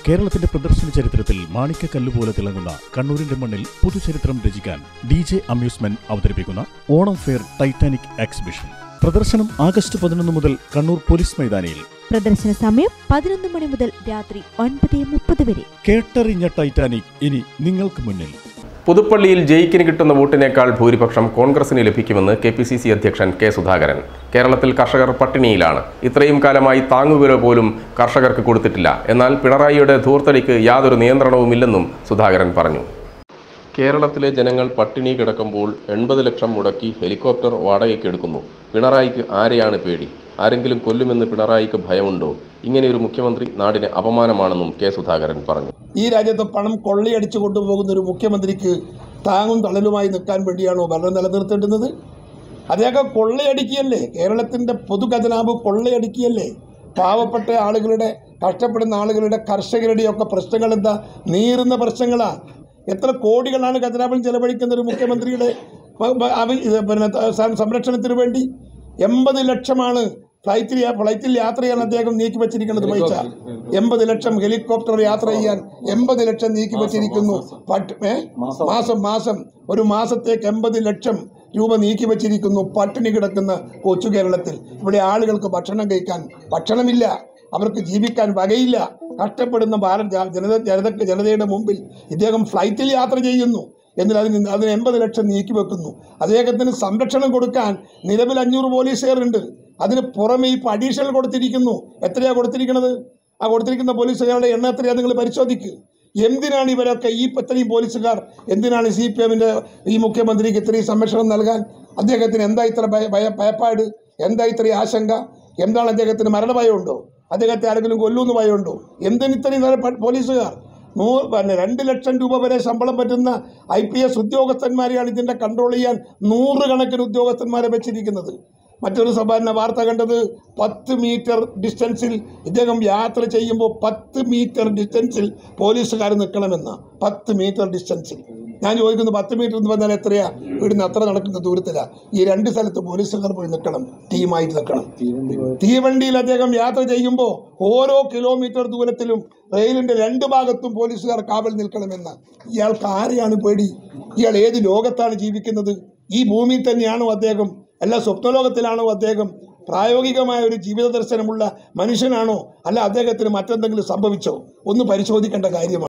കേരളത്തിന്റെ പ്രദർശന ചരിത്രത്തിൽ മാണിക്യക്കല്ല് പോലെ തിളങ്ങുന്ന കണ്ണൂരിന്റെ മണ്ണിൽ പുതുചരിത്രം രചിക്കാൻ ഡി ജെ അമ്യൂസ്മെന്റ് അവതരിപ്പിക്കുന്ന ഓണം ഫെയർ ടൈറ്റാനിക് എക്സിബിഷൻ പ്രദർശനം ആഗസ്റ്റ് പതിനൊന്ന് മുതൽ കണ്ണൂർ പോലീസ് മൈതാനിയിൽ പ്രദർശന സമയം പതിനൊന്ന് മണി മുതൽ രാത്രി ഒൻപത് മുപ്പത് വരെ കേട്ടറിഞ്ഞ ടൈറ്റാനിക് ഇനി നിങ്ങൾക്ക് മുന്നിൽ പുതുപ്പള്ളിയിൽ ജയിക്കിന് കിട്ടുന്ന വോട്ടിനേക്കാൾ ഭൂരിപക്ഷം കോൺഗ്രസിന് ലഭിക്കുമെന്ന് കെ പി സി സി അധ്യക്ഷൻ കെ സുധാകരൻ കേരളത്തിൽ കർഷകർ പട്ടിണിയിലാണ് ഇത്രയും കാലമായി താങ്ങുവില പോലും കർഷകർക്ക് കൊടുത്തിട്ടില്ല എന്നാൽ പിണറായിയുടെ ധൂർത്തടിക്ക് യാതൊരു നിയന്ത്രണവുമില്ലെന്നും സുധാകരൻ പറഞ്ഞു കേരളത്തിലെ ജനങ്ങൾ പട്ടിണി കിടക്കുമ്പോൾ എൺപത് ലക്ഷം മുടക്കി ഹെലികോപ്റ്റർ വാടകയ്ക്ക് എടുക്കുന്നു പിണറായിക്ക് ആരെയാണ് പേടി ആരെങ്കിലും കൊല്ലുമെന്ന് പിണറായിക്ക് ഭയമുണ്ടോ ഇങ്ങനെയൊരു മുഖ്യമന്ത്രി നാടിന് അപമാനമാണെന്നും കെ സുധാകരൻ പറഞ്ഞു ഈ രാജ്യത്ത് പണം കൊള്ളയടിച്ചു കൊണ്ടുപോകുന്ന ഒരു മുഖ്യമന്ത്രിക്ക് താങ്ങും തണലുമായി നിൽക്കാൻ വേണ്ടിയാണോ ഭരണം നിലനിർത്തേണ്ടുന്നത് അദ്ദേഹം കൊള്ളയടിക്കുകയല്ലേ കേരളത്തിൻ്റെ പൊതുഖജനാവ് കൊള്ളയടിക്കുകയല്ലേ പാവപ്പെട്ട ആളുകളുടെ കഷ്ടപ്പെടുന്ന ആളുകളുടെ കർഷകരുടെയൊക്കെ പ്രശ്നങ്ങൾ എന്താ നീറുന്ന പ്രശ്നങ്ങളാണ് എത്ര കോടികളാണ് ഖജനാവിൽ ചെലവഴിക്കുന്ന ഒരു മുഖ്യമന്ത്രിയുടെ പ- പ- അവ- ഇത് പിന്നെ ത- സംരക്ഷണത്തിന് വേണ്ടി എൺപത് ലക്ഷമാണ് ഫ്ലൈറ്റിൽ യാ- ഫ്ലൈറ്റിൽ യാത്ര ചെയ്യാൻ അദ്ദേഹം നീക്കി വെച്ചിരിക്കുന്നത് പൈസ എൺപത് ലക്ഷം ഹെലികോപ്റ്റർ യാത്ര ചെയ്യാൻ എൺപത് ലക്ഷം നീക്കി വെച്ചിരിക്കുന്നു പട്ട് ഏ? മാസം മാസം ഒരു മാസത്തേക്ക് എൺപത് ലക്ഷം രൂപ നീക്കി വെച്ചിരിക്കുന്നു പട്ടിണി കിടക്കുന്ന കൊച്ചു കേരളത്തിൽ ഇവിടെ ആളുകൾക്ക് ഭക്ഷണം കഴിക്കാൻ ഭക്ഷണമില്ല അവർക്ക് ജീവിക്കാൻ വകയില്ല കഷ്ടപ്പെടുന്ന ഭാരത ജ- ജനത ജനത ജനതയുടെ മുമ്പിൽ ഇദ്ദേഹം ഫ്ലൈറ്റിൽ യാത്ര ചെയ്യുന്നു എന്നിട്ട് അതിന് അതിന് എൺപത് ലക്ഷം നീക്കി വെക്കുന്നു അദ്ദേഹത്തിന് സംരക്ഷണം കൊടുക്കാൻ നിലവിൽ അഞ്ഞൂറ് പോലീസുകാരുണ്ട് അതിന് പുറമെ ഇപ്പോൾ അഡീഷണൽ കൊടുത്തിരിക്കുന്നു എത്രയാണ് കൊടുത്തിരിക്കുന്നത് ആ കൊടുത്തിരിക്കുന്ന പോലീസുകാരുടെ എണ്ണം എത്രയാണ് നിങ്ങൾ പരിശോധിക്കുക എന്തിനാണ് ഇവരൊക്കെ ഈ ഇത്രയും പോലീസുകാർ എന്തിനാണ് സി പി എമ്മിൻ്റെ ഈ മുഖ്യമന്ത്രിക്ക് ഇത്രയും സംരക്ഷണം നൽകാൻ അദ്ദേഹത്തിന് എന്താ ഇത്ര ഭയ ഭയ- ഭയപ്പാട് എന്താ ഇത്രയും ആശങ്ക എന്താണ് അദ്ദേഹത്തിന് മരണഭയമുണ്ടോ അദ്ദേഹത്തെ ആരെങ്കിലും കൊല്ലുമെന്ന് ഭയമുണ്ടോ എന്തിന് ഇത്രയും നേരം പ- പോലീസുകാർ നൂ പിന്നെ രണ്ട് ലക്ഷം രൂപ വരെ ശമ്പളം പറ്റുന്ന ഐ പി എസ് ഉദ്യോഗസ്ഥന്മാരെയാണ് ഇതിൻ്റെ കൺട്രോൾ ചെയ്യാൻ നൂറുകണക്കിന് ഉദ്യോഗസ്ഥന്മാരെ വെച്ചിരിക്കുന്നത് മറ്റൊരു സഭാരണ വാർത്ത കണ്ടത് പത്ത് മീറ്റർ ഡിസ്റ്റൻസിൽ ഇദ്ദേഹം യാത്ര ചെയ്യുമ്പോൾ പത്ത് മീറ്റർ ഡിസ്റ്റൻസിൽ പോലീസുകാർ നിൽക്കണമെന്ന് പത്ത് മീറ്റർ ഡിസ്റ്റൻസിൽ ഞാൻ ചോദിക്കുന്നു പത്ത് മീറ്റർ എന്ന് പറഞ്ഞാൽ എത്രയാ ഇവിടുന്ന് അത്ര നടക്കുന്ന ദൂരത്തിലാണ് ഈ രണ്ട് സ്ഥലത്ത് പോലീസുകാർ പോയി നിൽക്കണം ടീമായിട്ട് നിൽക്കണം തീവണ്ടിയിൽ അദ്ദേഹം യാത്ര ചെയ്യുമ്പോൾ ഓരോ കിലോമീറ്റർ ദൂരത്തിലും റെയിലിന്റെ രണ്ട് ഭാഗത്തും പോലീസുകാർ കാവൽ നിൽക്കണമെന്ന് ഇയാൾക്ക് ആരെയാണ് പേടി ഇയാൾ ഏത് ലോകത്താണ് ജീവിക്കുന്നത് ഈ ഭൂമിയിൽ തന്നെയാണോ അദ്ദേഹം അല്ല സ്വപ്നലോകത്തിലാണോ അദ്ദേഹം പ്രായോഗികമായ ഒരു ജീവിത ദർശനമുള്ള മനുഷ്യനാണോ അല്ല അദ്ദേഹത്തിന് മറ്റെന്തെങ്കിലും സംഭവിച്ചോ ഒന്ന് പരിശോധിക്കേണ്ട കാര്യമാണ്